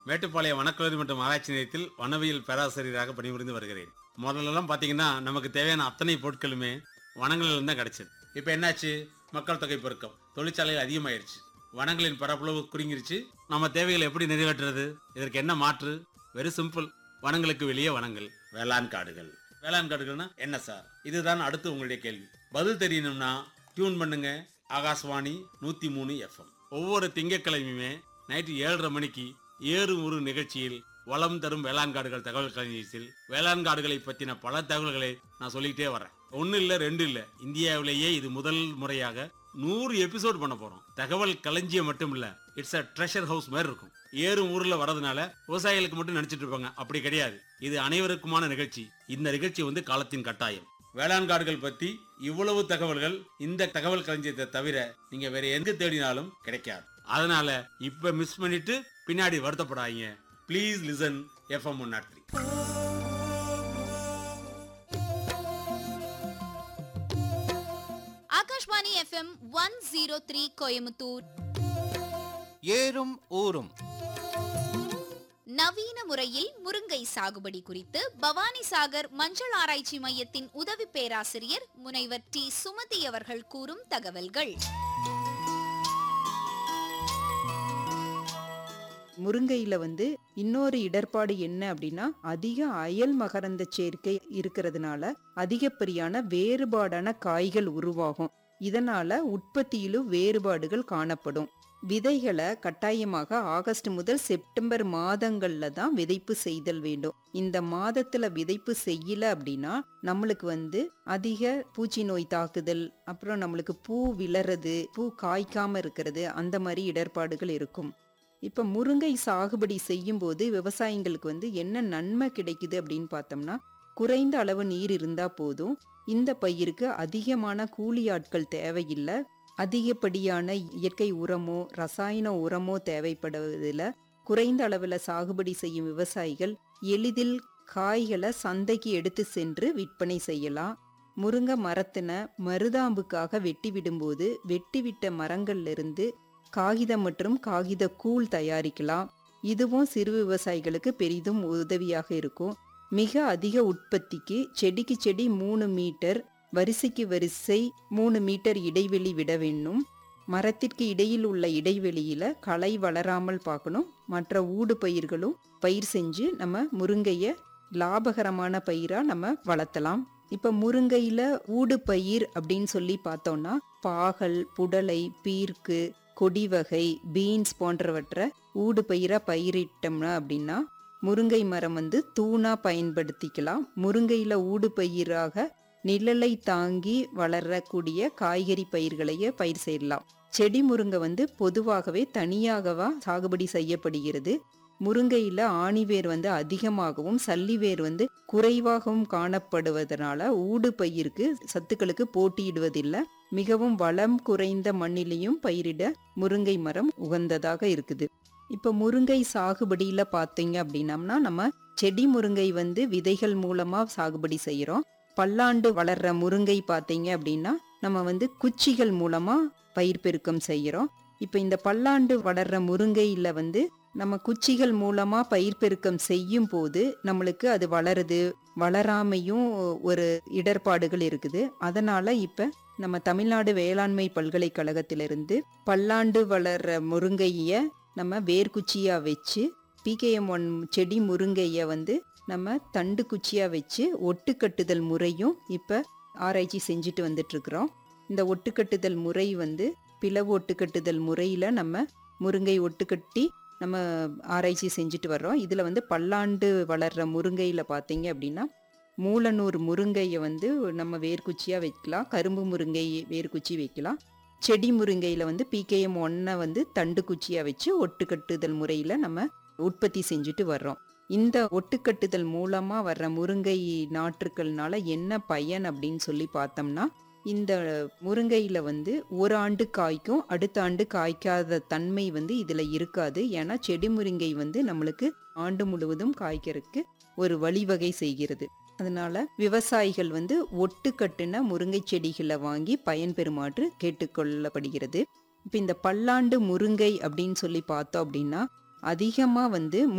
மேட்டுப்பாளையம் வனக்கல்லூரி மற்றும் ஆராய்ச்சி நிலையத்தில் வனவியல் பேராசிரியராக பணிபுரிந்து வருகிறேன் முதல்லலாம் பார்த்தீங்கன்னா நமக்கு தேவையான அத்தனை பொருட்களுமே வனங்களில் தான் கிடைச்சது இப்போ என்னாச்சு மக்கள் தொகை பெருக்கம் தொழிற்சாலைகள் அதிகமாயிருச்சு வனங்களின் பரப்பளவு குறுங்கிருச்சு நம்ம தேவைகளை எப்படி நிறைவேற்றுறது இதற்கு என்ன மாற்று வெரி சிம்பிள் வனங்களுக்கு வெளியே வனங்கள் வேளாண் காடுகள் வேளாண் காடுகள்னா என்ன சார் இதுதான் அடுத்து உங்களுடைய கேள்வி பதில் தெரியணும்னா டியூன் பண்ணுங்க ஆகாஷ்வாணி நூத்தி மூணு எஃப்எம் ஒவ்வொரு திங்கட்கிழமையுமே நைட்டு ஏழரை மணிக்கு ஏறு ஒரு நிகழ்ச்சியில் வளம் தரும் வேளாண் காடுகள் தகவல் களஞ்சியத்தில் வேளாண் காடுகளை பற்றின பல தகவல்களை நான் சொல்லிக்கிட்டே வரேன் ஒன்னு இல்ல ரெண்டு இல்ல இந்தியாவிலேயே இது முதல் முறையாக நூறு எபிசோட் பண்ண போறோம் தகவல் களஞ்சியம் மட்டும் இல்ல இட்ஸ் அ ட்ரெஷர் ஹவுஸ் மாதிரி இருக்கும் ஏறும் ஊர்ல வரதுனால விவசாயிகளுக்கு மட்டும் நினைச்சிட்டு இருப்பாங்க அப்படி கிடையாது இது அனைவருக்குமான நிகழ்ச்சி இந்த நிகழ்ச்சி வந்து காலத்தின் கட்டாயம் வேளாண் காடுகள் பத்தி இவ்வளவு தகவல்கள் இந்த தகவல் களஞ்சியத்தை தவிர நீங்க வேற எங்க தேடினாலும் கிடைக்காது அதனால இப்ப மிஸ் பண்ணிட்டு பின்னாடி வருத்தப்படாதீங்க please listen FM one nought three Akashvani FM one zero three Coimbatore ஏறும் ஊரும் நவீன முறையில் முருங்கை சாகுபடி குறித்து பவானி சாகர் மஞ்சள் ஆராய்ச்சி மையத்தின் உதவி பேராசிரியர் முனைவர் டி சுமதி அவர்கள் கூறும் தகவல்கள் முருங்கையில வந்து இன்னொரு இடர்பாடு என்ன அப்படின்னா அதிக அயல் மகரந்த சேர்க்கை இருக்கிறதுனால அதிகப்படியான வேறுபாடான காய்கள் உருவாகும் இதனால உற்பத்தியிலும் வேறுபாடுகள் காணப்படும் விதைகளை கட்டாயமாக ஆகஸ்ட் முதல் செப்டம்பர் மாதங்கள்ல தான் விதைப்பு செய்தல் வேண்டும் இந்த மாதத்துல விதைப்பு செய்யல அப்படின்னா நம்மளுக்கு வந்து அதிக பூச்சி நோய் தாக்குதல் அப்புறம் நம்மளுக்கு பூ விழறது பூ காய்க்காம இருக்கிறது அந்த மாதிரி இடர்பாடுகள் இருக்கும் இப்ப முருங்கை சாகுபடி செய்யும்போது விவசாயிங்களுக்கு வந்து என்ன நன்மை கிடைக்குது அப்படின்னு பார்த்தோம்னா குறைந்த அளவு நீர் இருந்தா போதும் இந்த பயிருக்கு அதிகமான கூலி ஆட்கள் தேவையில்லை அதிகப்படியான இயற்கை உரமோ ரசாயன உரமோ தேவைப்படுவதில்லை குறைந்த அளவுல சாகுபடி செய்யும் விவசாயிகள் எளிதில் காய்களை சந்தைக்கு எடுத்து சென்று விற்பனை செய்யலாம் முருங்கை மரத்தின மருதாம்புக்காக வெட்டி விடும்போது வெட்டிவிட்ட மரங்கள்ல இருந்து காகிதம் மற்றும் காகித கூழ் தயாரிக்கலாம் இதுவும் சிறு விவசாயிகளுக்கு பெரிதும் உதவியாக இருக்கும் மிக அதிக உற்பத்திக்கு செடிக்கு செடி மூணு மீட்டர் வரிசைக்கு வரிசை மூணு மீட்டர் இடைவெளி விட வேண்டும் மரத்திற்கு இடையில் உள்ள இடைவெளியில களை வளராமல் பார்க்கணும் மற்ற ஊடு பயிர்களும் பயிர் செஞ்சு நம்ம முருங்கைய லாபகரமான பயிரா நம்ம வளர்த்தலாம் இப்ப முருங்கையில ஊடு பயிர் அப்படின்னு சொல்லி பார்த்தோம்னா பாகல் புடலை பீர்க்கு கொடி வகை பீன்ஸ் போன்றவற்றை ஊடு பயிரா பயிரிட்டோம்னா அப்படின்னா முருங்கை மரம் வந்து தூணா பயன்படுத்திக்கலாம் முருங்கையில ஊடு பயிராக நிழலை தாங்கி வளரக்கூடிய காய்கறி பயிர்களையே பயிர் செய்யலாம் செடி முருங்கை வந்து பொதுவாகவே தனியாகவா சாகுபடி செய்யப்படுகிறது முருங்கையில ஆணிவேர் வந்து அதிகமாகவும் சல்லிவேர் வந்து குறைவாகவும் காணப்படுவதனால ஊடு பயிருக்கு சத்துக்களுக்கு போட்டியிடுவதில்லை மிகவும் வளம் குறைந்த மண்ணிலையும் பயிரிட முருங்கை மரம் உகந்ததாக இருக்குது இப்ப முருங்கை சாகுபடியில பாத்தீங்க அப்படின்னம்னா நம்ம செடி முருங்கை வந்து விதைகள் மூலமா சாகுபடி செய்யறோம் பல்லாண்டு வளர்ற முருங்கை பாத்தீங்க அப்படின்னா நம்ம வந்து குச்சிகள் மூலமா பயிர் பெருக்கம் செய்யறோம் இப்ப இந்த பல்லாண்டு வளர்ற முருங்கையில வந்து நம்ம குச்சிகள் மூலமா பயிர் பெருக்கம் செய்யும் போது நம்மளுக்கு அது வளருது வளராமையும் ஒரு இடர்பாடுகள் இருக்குது அதனால இப்ப நம்ம தமிழ்நாடு வேளாண்மை பல்கலைக்கழகத்திலிருந்து பல்லாண்டு வளர்ற முருங்கைய நம்ம வேர்க்குச்சியா வச்சு பிகேஎம் ஒன் செடி முருங்கைய வந்து நம்ம தண்டு குச்சியா வச்சு ஒட்டுக்கட்டுதல் முறையும் இப்ப ஆராய்ச்சி செஞ்சுட்டு வந்துட்டு இருக்கிறோம் இந்த ஒட்டுக்கட்டுதல் முறை வந்து பிளவு ஒட்டுக்கட்டுதல் முறையில நம்ம முருங்கை ஒட்டுக்கட்டி நம்ம ஆராய்ச்சி செஞ்சுட்டு வர்றோம் இதுல வந்து பல்லாண்டு வளர்ற முருங்கையில பாத்தீங்க அப்படின்னா மூலனூர் முருங்கையை வந்து நம்ம வேர்க்குச்சியா வைக்கலாம் கரும்பு முருங்கை வேர்க்குச்சி வைக்கலாம் செடி முருங்கையில வந்து பிகேஎம் ஒன்னை வந்து தண்டு குச்சியா வச்சு ஒட்டுக்கட்டுதல் முறையில நம்ம உற்பத்தி செஞ்சுட்டு வர்றோம் இந்த ஒட்டுக்கட்டுதல் மூலமா வர்ற முருங்கை நாற்றுக்கள்னால என்ன பயன் அப்படின்னு சொல்லி பார்த்தோம்னா இந்த முருங்கையில வந்து ஒரு ஆண்டு காய்க்கும் அடுத்த ஆண்டு காய்க்காத தன்மை வந்து இதுல இருக்காது ஏன்னா செடி முருங்கை வந்து நம்மளுக்கு ஆண்டு முழுவதும் காய்க்கிறதுக்கு ஒரு வழிவகை செய்கிறது அதனால விவசாயிகள் வந்து ஒட்டு கட்டுன முருங்கை செடிகளை வாங்கி பயன்பெறுமாறு கேட்டுக்கொள்ளப்படுகிறது இப்ப இந்த பல்லாண்டு முருங்கை அப்படின்னு சொல்லி பார்த்தோம் அப்படின்னா அதிகமா வந்து